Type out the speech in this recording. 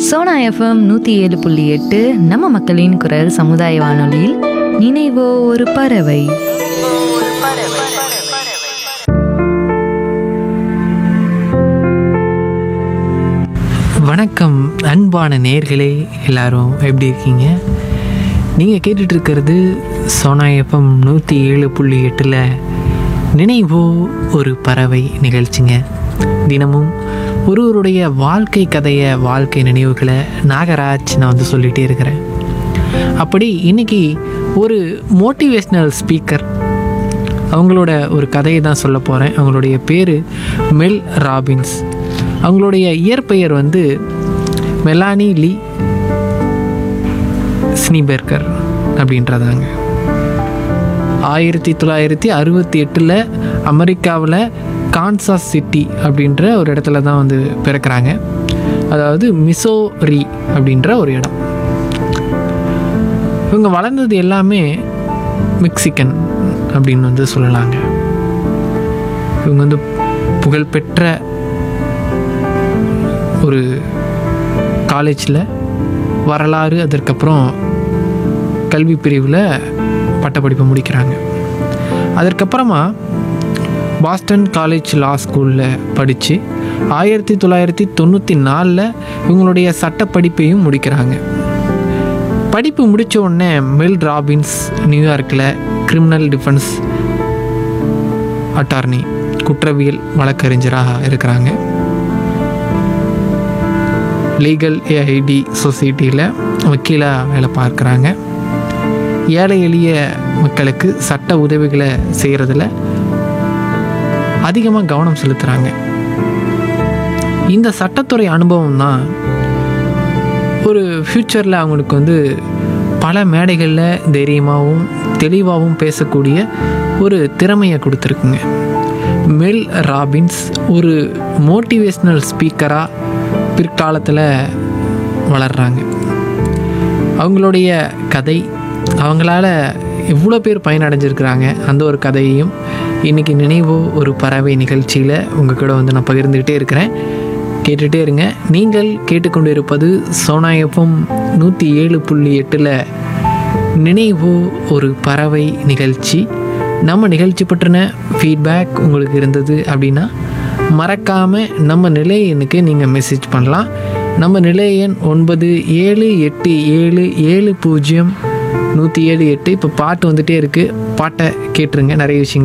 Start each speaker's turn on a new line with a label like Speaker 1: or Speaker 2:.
Speaker 1: Sona FM நூற்றி ஏழு புள்ளி எட்டு நம்ம மக்களின் குரல் சமுதாய வானொலியில் நினைவோ ஒரு பறவை
Speaker 2: வணக்கம் அன்பான நேர்களே எல்லாரும் எப்படி இருக்கீங்க நீங்கள் கேட்டுட்டு இருக்கிறது சோனா எஃப்எம் நூற்றி ஏழு புள்ளி எட்டில் நினைவோ ஒரு பறவை நிகழ்ச்சிங்க தினமும் ஒருவருடைய வாழ்க்கை கதையை வாழ்க்கை நினைவுகளை நாகராஜ் நான் வந்து சொல்லிகிட்டே இருக்கிறேன் அப்படி இன்னைக்கு ஒரு மோட்டிவேஷ்னல் ஸ்பீக்கர் அவங்களோட ஒரு கதையை தான் சொல்ல போகிறேன் அவங்களுடைய பேர் மெல் ராபின்ஸ் அவங்களுடைய இயற்பெயர் வந்து மெலானி லீ ஸ்னீபெர்கர் அப்படின்றதாங்க ஆயிரத்தி தொள்ளாயிரத்தி அறுபத்தி எட்டில் அமெரிக்காவில் கான்சாஸ் சிட்டி அப்படின்ற ஒரு இடத்துல தான் வந்து பிறக்கிறாங்க அதாவது மிசோரி அப்படின்ற ஒரு இடம் இவங்க வளர்ந்தது எல்லாமே மெக்சிகன் அப்படின்னு வந்து சொல்லலாங்க இவங்க வந்து புகழ்பெற்ற ஒரு காலேஜில் வரலாறு அதற்கப்புறம் கல்வி பிரிவில் பட்டப்படிப்பு முடிக்கிறாங்க அதற்கப்புறமா பாஸ்டன் காலேஜ் லா ஸ்கூலில் படித்து ஆயிரத்தி தொள்ளாயிரத்தி தொண்ணூற்றி நாலில் இவங்களுடைய சட்டப்படிப்பையும் முடிக்கிறாங்க படிப்பு முடித்த உடனே மெல் ராபின்ஸ் நியூயார்க்கில் கிரிமினல் டிஃபென்ஸ் அட்டார்னி குற்றவியல் வழக்கறிஞராக இருக்கிறாங்க லீகல் ஏஐடி சொசைட்டியில் வக்கீலாக வேலை பார்க்குறாங்க ஏழை எளிய மக்களுக்கு சட்ட உதவிகளை செய்கிறதுல அதிகமாக கவனம் செலுத்துகிறாங்க இந்த சட்டத்துறை அனுபவம் தான் ஒரு ஃப்யூச்சரில் அவங்களுக்கு வந்து பல மேடைகளில் தைரியமாகவும் தெளிவாகவும் பேசக்கூடிய ஒரு திறமையை கொடுத்துருக்குங்க மெல் ராபின்ஸ் ஒரு மோட்டிவேஷ்னல் ஸ்பீக்கராக பிற்காலத்தில் வளர்கிறாங்க அவங்களுடைய கதை அவங்களால எவ்வளோ பேர் பயனடைஞ்சிருக்கிறாங்க அந்த ஒரு கதையையும் இன்றைக்கி நினைவோ ஒரு பறவை நிகழ்ச்சியில் உங்கள் கூட வந்து நான் பகிர்ந்துக்கிட்டே இருக்கிறேன் கேட்டுகிட்டே இருங்க நீங்கள் கேட்டுக்கொண்டு இருப்பது சோனா எஃப்எம் நூற்றி ஏழு புள்ளி எட்டில் நினைவோ ஒரு பறவை நிகழ்ச்சி நம்ம நிகழ்ச்சி பற்றின ஃபீட்பேக் உங்களுக்கு இருந்தது அப்படின்னா மறக்காமல் நம்ம நிலைய எண்ணுக்கு நீங்கள் மெசேஜ் பண்ணலாம் நம்ம நிலைய எண் ஒன்பது ஏழு எட்டு ஏழு ஏழு பூஜ்ஜியம் நூற்றி ஏழு எட்டு இப்போ பாட்டு வந்துகிட்டே இருக்குது பாட்டை கேட்டுருங்க நிறைய விஷயங்கள்